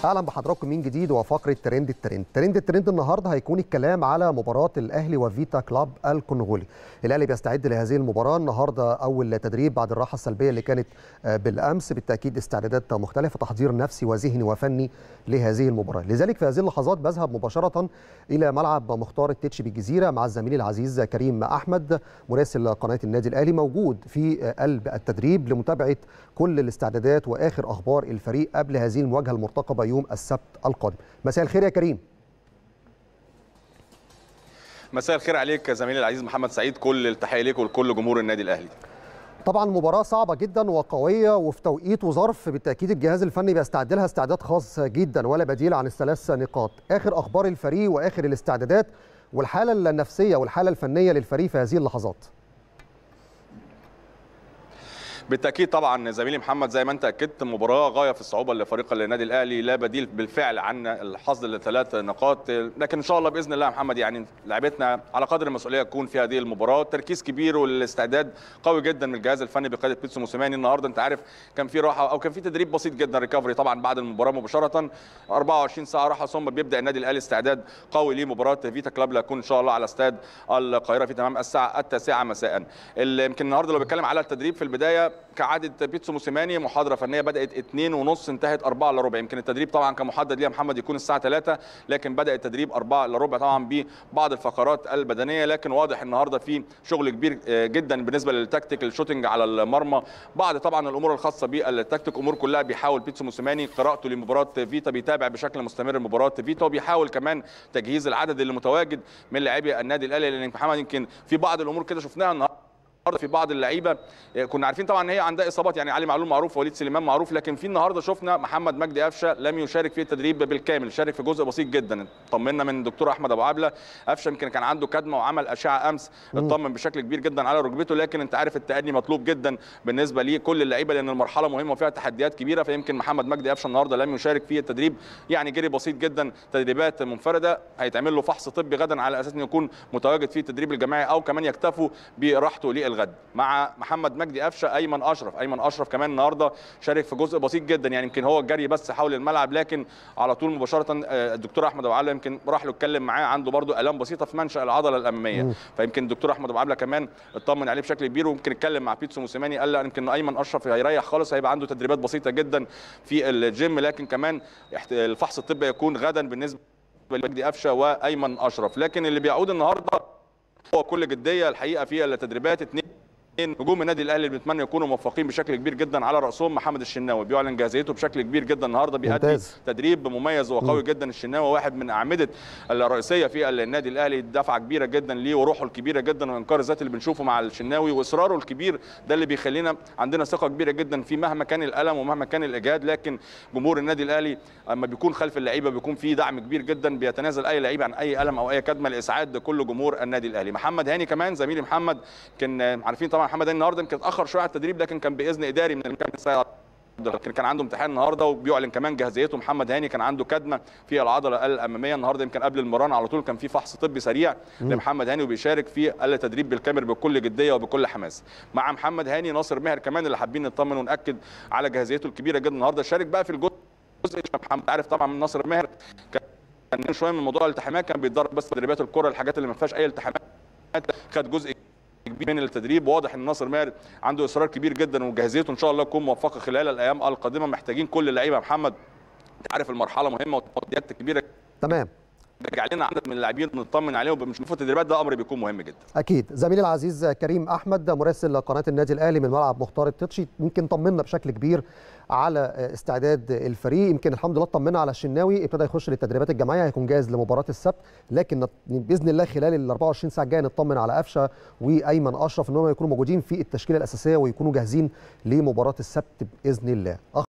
اهلا بحضراتكم من جديد وفقره ترند الترند ترند الترند النهارده هيكون الكلام على مباراه الاهلي وفيتا كلاب الكونغولي الاهلي بيستعد لهذه المباراه النهارده اول تدريب بعد الراحه السلبيه اللي كانت بالامس بالتاكيد استعدادات مختلفه تحضير نفسي وذهني وفني لهذه المباراه لذلك في هذه اللحظات بذهب مباشره الى ملعب مختار التتش بالجزيره مع الزميل العزيز كريم احمد مراسل قناه النادي الاهلي موجود في قلب التدريب لمتابعه كل الاستعدادات واخر اخبار الفريق قبل هذه المواجهه المرتقبه يوم السبت القادم مساء الخير يا كريم مساء الخير عليك زميلي العزيز محمد سعيد كل التحيه ليك ولكل جمهور النادي الاهلي طبعا مباراة صعبة جدا وقوية وفي توقيت وظرف بالتأكيد الجهاز الفني بيستعد لها استعداد خاص جدا ولا بديل عن الثلاث نقاط آخر أخبار الفريق وآخر الاستعدادات والحالة النفسية والحالة الفنية للفريق في هذه اللحظات بالتاكيد طبعا زميلي محمد زي ما انت اكدت مباراه غايه في الصعوبه لفريق النادي الاهلي لا بديل بالفعل عن الحصد لثلاث نقاط لكن ان شاء الله باذن الله محمد يعني لعبتنا على قدر المسؤوليه تكون في هذه المباراه تركيز كبير والاستعداد قوي جدا من الجهاز الفني بقياده بيتسو موسيماني النهارده انت عارف كان في راحه او كان في تدريب بسيط جدا ريكفري طبعا بعد المباراه مباشره 24 ساعه راحه ثم بيبدا النادي الاهلي استعداد قوي لمباراه فيتا كلاب اللي هتكون ان شاء الله على استاد القاهره في تمام الساعه التاسعه مساء يمكن النهارده لو بتكلم على التدريب في البدايه كعاده بيتسو موسيماني محاضره فنيه بدات 2 ونص انتهت 4 الا ربع يمكن التدريب طبعا كان محدد ليها محمد يكون الساعه 3 لكن بدا التدريب 4 الا ربع طبعا ببعض الفقرات البدنيه لكن واضح النهارده في شغل كبير جدا بالنسبه للتكتيك الشوتنج على المرمى بعض طبعا الامور الخاصه بالتكتيك امور كلها بيحاول بيتسو موسيماني قراءته لمباراه فيتا بيتابع بشكل مستمر مباراه فيتا وبيحاول كمان تجهيز العدد اللي متواجد من لاعبي النادي الاهلي لان محمد يمكن في بعض الامور كده شفناها النهارده النهارده في بعض اللعيبه كنا عارفين طبعا ان هي عندها اصابات يعني علي معلول معروف وليد سليمان معروف لكن في النهارده شفنا محمد مجدي قفشه لم يشارك في التدريب بالكامل شارك في جزء بسيط جدا طمنا من الدكتور احمد ابو عبله قفشه يمكن كان عنده كدمه وعمل اشعه امس اطمن بشكل كبير جدا على ركبته لكن انت عارف التأني مطلوب جدا بالنسبه لكل اللعيبه لان المرحله مهمه وفيها تحديات كبيره فيمكن محمد مجدي قفشه النهارده لم يشارك في التدريب يعني جري بسيط جدا تدريبات منفرده هيتعمل له فحص طبي غدا على اساس انه يكون متواجد في التدريب الجماعي او كمان يكتفوا براحته للغد مع محمد مجدي قفشه ايمن اشرف ايمن اشرف كمان النهارده شارك في جزء بسيط جدا يعني يمكن هو الجري بس حول الملعب لكن على طول مباشره الدكتور احمد ابو عبله يمكن راح له اتكلم معاه عنده برده الام بسيطه في منشا العضله الاماميه م. فيمكن الدكتور احمد ابو عبله كمان اطمن عليه بشكل كبير ويمكن اتكلم مع بيتسو موسيماني قال له يمكن ايمن اشرف هيريح خالص هيبقى عنده تدريبات بسيطه جدا في الجيم لكن كمان الفحص الطبي يكون غدا بالنسبه لمجدي قفشه وايمن اشرف لكن اللي بيعود النهارده هو كل جديه الحقيقه في التدريبات اثنين نجوم النادي الاهلي اللي بنتمنى يكونوا موفقين بشكل كبير جدا على راسهم محمد الشناوي بيعلن جاهزيته بشكل كبير جدا النهارده بيأدي ممتاز. تدريب مميز وقوي جدا الشناوي واحد من اعمده الرئيسيه في النادي الاهلي دفعه كبيره جدا ليه وروحه الكبيره جدا وانكار الذات اللي بنشوفه مع الشناوي واصراره الكبير ده اللي بيخلينا عندنا ثقه كبيره جدا في مهما كان الالم ومهما كان الاجهاد لكن جمهور النادي الاهلي اما بيكون خلف اللعيبه بيكون في دعم كبير جدا بيتنازل اي لعيب عن اي الم او اي كدمه لاسعاد كل جمهور النادي الاهلي محمد هاني كمان زميلي محمد كان عارفين طبعا محمد هاني النهارده يمكن اتاخر شويه على التدريب لكن كان باذن اداري من المكان السيد لكن كان عنده امتحان النهارده وبيعلن كمان جاهزيته محمد هاني كان عنده كدمه في العضله الاماميه النهارده يمكن قبل المران على طول كان في فحص طبي سريع م. لمحمد هاني وبيشارك في التدريب بالكاميرا بكل جديه وبكل حماس مع محمد هاني ناصر ماهر كمان اللي حابين نطمن وناكد على جاهزيته الكبيره جدا النهارده شارك بقى في الجزء محمد عارف طبعا من ناصر ماهر كان شويه من موضوع الالتحامات كان بيتدرب بس تدريبات الكره الحاجات اللي ما فيهاش اي التحامات خد جزء كبير من التدريب واضح ان ناصر ماهر عنده اصرار كبير جدا وجاهزيته ان شاء الله تكون موفقه خلال الايام القادمه محتاجين كل اللعيبه محمد انت عارف المرحله مهمه والتحديات كبيره تمام رجع لنا عدد من اللاعبين بنطمن عليهم بنشوفوا التدريبات ده امر بيكون مهم جدا اكيد زميلي العزيز كريم احمد مراسل قناه النادي الاهلي من ملعب مختار التتشي يمكن طمنا بشكل كبير على استعداد الفريق يمكن الحمد لله طمنا على الشناوي ابتدى يخش للتدريبات الجماعيه هيكون جاهز لمباراه السبت لكن باذن الله خلال ال 24 ساعه الجايه نطمن على قفشه وايمن اشرف ان هم يكونوا موجودين في التشكيله الاساسيه ويكونوا جاهزين لمباراه السبت باذن الله